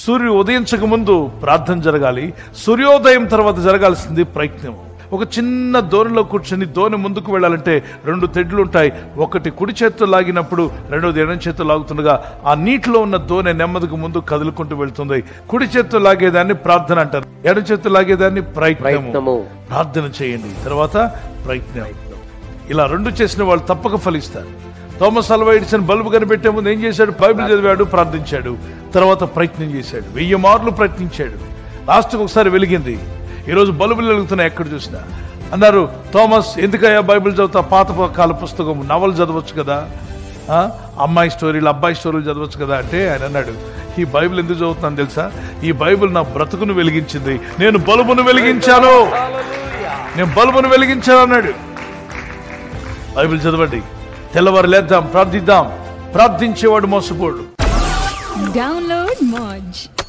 సూర్యుడు ఉదయించక ముందు ప్రార్థన జరగాలి సూర్యోదయం తర్వాత జరగాల్సింది ప్రయత్నం ఒక చిన్న దోణిలో కూర్చొని దోణి ముందుకు వెళ్ళాలంటే రెండు తెడ్లు ఉంటాయి ఒకటి కుడి చేత్తో లాగినప్పుడు రెండోది ఎడం చేత్తో లాగుతుండగా ఆ నీటిలో ఉన్న దోణి నెమ్మదికి ముందు కదులుకుంటూ వెళ్తుంది కుడి చేత్తో లాగేదాన్ని ప్రార్థన అంటారు ఎడం చేత్తో లాగేదాన్ని ప్రయత్నము ప్రయత్నము ప్రార్థన చేయండి తర్వాత ప్రయత్నం ఇలా రెండు చేసిన వాళ్ళు తప్పక ఫలిస్తారు థామస్ అల్వా ఎడిసన్ బల్బు కనిపెట్టే ముందు ఏం చేశాడు బైబిల్ చదివాడు ప్రార్థించాడు తర్వాత ప్రయత్నం చేశాడు వెయ్యి మార్లు ప్రయత్నించాడు లాస్ట్కి ఒకసారి వెలిగింది ఈరోజు బల్బులు వెలుగుతున్నాయి ఎక్కడ చూసినా అన్నారు థామస్ ఎందుకయ్యా బైబిల్ చదువుతా పాత కాల పుస్తకం నవలు చదవచ్చు కదా ఆ, అమ్మాయి స్టోరీలు అబ్బాయి స్టోరీలు చదవచ్చు కదా అంటే ఆయన అన్నాడు ఈ బైబిల్ ఎందుకు చదువుతున్నాను తెలుసా ఈ బైబిల్ నా బ్రతుకును వెలిగించింది నేను బల్బును వెలిగించాను నేను బల్బును వెలిగించాను అన్నాడు బైబిల్ చదవండి తెల్లవారు లేద్దాం ప్రార్థిద్దాం ప్రార్థించేవాడు మోసపోడు Download Moj.